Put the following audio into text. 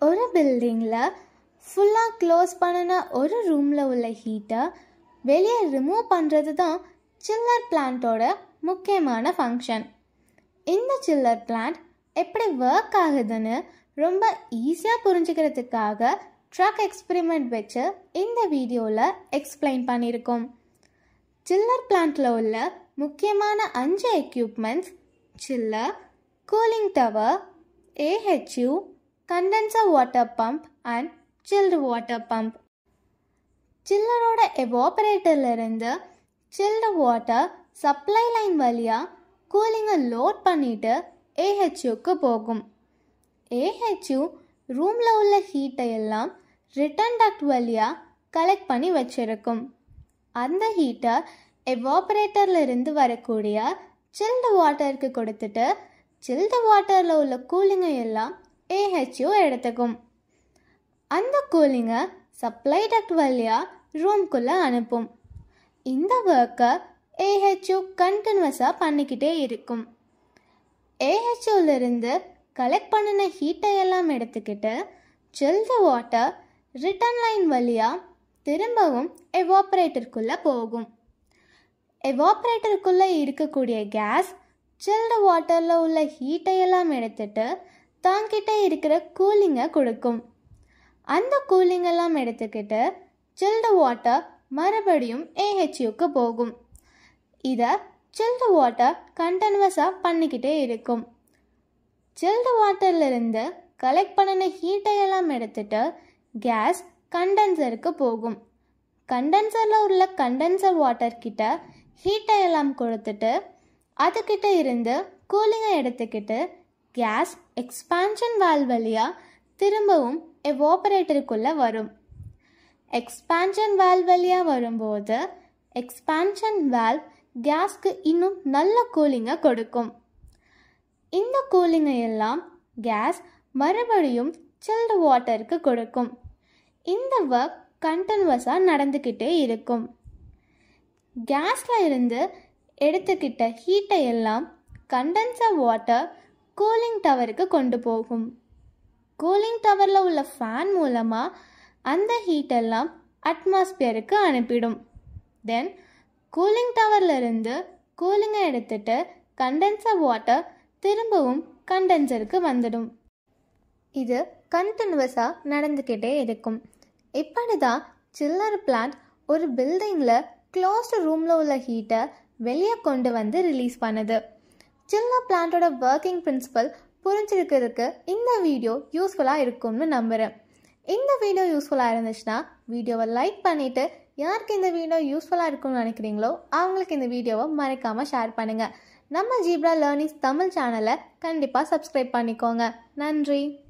ஒரு பில்டிங்கில் ஃபுல்லாக க்ளோஸ் பண்ணின ஒரு ரூமில் உள்ள ஹீட்டை வெளியே ரிமூவ் பண்ணுறது தான் சில்லர் பிளான்ட்டோட முக்கியமான ஃபங்க்ஷன் இந்த சில்லர் பிளான்ட் எப்படி ஒர்க் ஆகுதுன்னு ரொம்ப ஈஸியாக புரிஞ்சுக்கிறதுக்காக ட்ரக் எக்ஸ்பெரிமெண்ட் வச்சு இந்த வீடியோவில் எக்ஸ்பிளைன் பண்ணியிருக்கோம் சில்லர் பிளான்ட்டில் உள்ள முக்கியமான அஞ்சு equipments chiller cooling tower AHU condenser water pump and chilled water pump சில்லரோட எவாபரேட்டர்லேருந்து சில்டு வாட்டர் சப்ளை லைன் வழியாக கூலிங்கை லோட் பண்ணிவிட்டு ஏஹெச்யூக்கு போகும் ஏஹெச்யூ ரூமில் உள்ள ஹீட்டை எல்லாம் ரிட்டன் டக்ட் வழியாக கலெக்ட் பண்ணி வச்சிருக்கும் அந்த ஹீட்டை எவாபரேட்டரில் இருந்து வரக்கூடிய சில்டு வாட்டருக்கு கொடுத்துட்டு சில்டு வாட்டரில் உள்ள கூலிங்கை எல்லாம் ஏஹெச்யூ எடுத்துக்கும் அந்த கூலிங்கை சப்ளை டக்ட் வழியாக ரூம்குள்ளே அனுப்பும் இந்த ஒர்க்கை ஏஹெச்யூ கண்டினியூஸாக பண்ணிக்கிட்டே இருக்கும் ஏஹெச்யூலேருந்து கலெக்ட் பண்ணின ஹீட்டை எல்லாம் எடுத்துக்கிட்டு சில்டு வாட்டர் ரிட்டன் லைன் வழியாக திரும்பவும் எவாப்ரேட்டருக்குள்ளே போகும் எவாப்ரேட்டருக்குள்ளே இருக்கக்கூடிய கேஸ் சில்டு வாட்டரில் உள்ள ஹீட்டை எல்லாம் எடுத்துட்டு தாங்கிட்ட இருக்கிற கூலிங்கை கொடுக்கும் அந்த கூலிங் எல்லாம் எடுத்துக்கிட்டு சில்டு வாட்டர் மறுபடியும் ஏஹெச்யூக்கு போகும் இதை சில்டு வாட்டர் கண்டினியூஸாக பண்ணிக்கிட்டே இருக்கும் சில்டு வாட்டர்லேருந்து கலெக்ட் பண்ணின ஹீட்டை எல்லாம் எடுத்துட்டு கேஸ் கண்டென்சருக்கு போகும் கண்டென்சரில் உள்ள கண்டென்சர் வாட்டர் கிட்ட ஹீட்டை எல்லாம் கொடுத்துட்டு அதுக்கிட்ட இருந்து கூலிங்கை எடுத்துக்கிட்டு கேஸ் எக்ஸ்பான்ஷன் வால் வழியாக திரும்பவும் எவாபரேட்டருக்குள்ளே வரும் எக்ஸ்பான்ஷன் வால் வழியாக வரும்போது எக்ஸ்பான்ஷன் வால் கேஸ்க்கு இன்னும் நல்ல கூலிங்கை கொடுக்கும் இந்த கூலிங்கை எல்லாம் கேஸ் மறுபடியும் சில்டு வாட்டருக்கு கொடுக்கும் இந்த ஒர்க் கண்டினியூஸாக நடந்துக்கிட்டே இருக்கும் கேஸில் இருந்து எடுத்துக்கிட்ட ஹீட்டை எல்லாம் கண்டென்சர் வாட்டர் கூலிங் டவருக்கு கொண்டு போகும் கூலிங் டவரில் உள்ள ஃபேன் மூலமாக அந்த ஹீட்டெல்லாம் அட்மாஸ்பியருக்கு அனுப்பிடும் தென் கூலிங் டவரில் இருந்து கூலிங்கை எடுத்துட்டு கண்டென்சர் வாட்டர் திரும்பவும் கண்டென்சருக்கு வந்துடும் இது கண்டினியூஸாக நடந்துக்கிட்டே இருக்கும் இப்படி தான் சில்லர் பிளான்ட் ஒரு பில்டிங்கில் க்ளோஸ்டு ரூமில் உள்ள ஹீட்டை வெளியே கொண்டு வந்து ரிலீஸ் பண்ணுது சில்லர் பிளான்ட்டோட ஒர்க்கிங் பிரின்சிபல் புரிஞ்சிருக்கிறதுக்கு இந்த வீடியோ யூஸ்ஃபுல்லாக இருக்கும்னு நம்புகிறேன் இந்த வீடியோ யூஸ்ஃபுல்லாக இருந்துச்சுன்னா வீடியோவை லைக் பண்ணிவிட்டு யாருக்கு இந்த வீடியோ யூஸ்ஃபுல்லாக இருக்கும்னு நினைக்கிறீங்களோ அவங்களுக்கு இந்த வீடியோவை மறக்காமல் ஷேர் பண்ணுங்கள் நம்ம ஜீப்ரா லேர்னிங்ஸ் தமிழ் சேனலை கண்டிப்பாக சப்ஸ்கிரைப் பண்ணிக்கோங்க நன்றி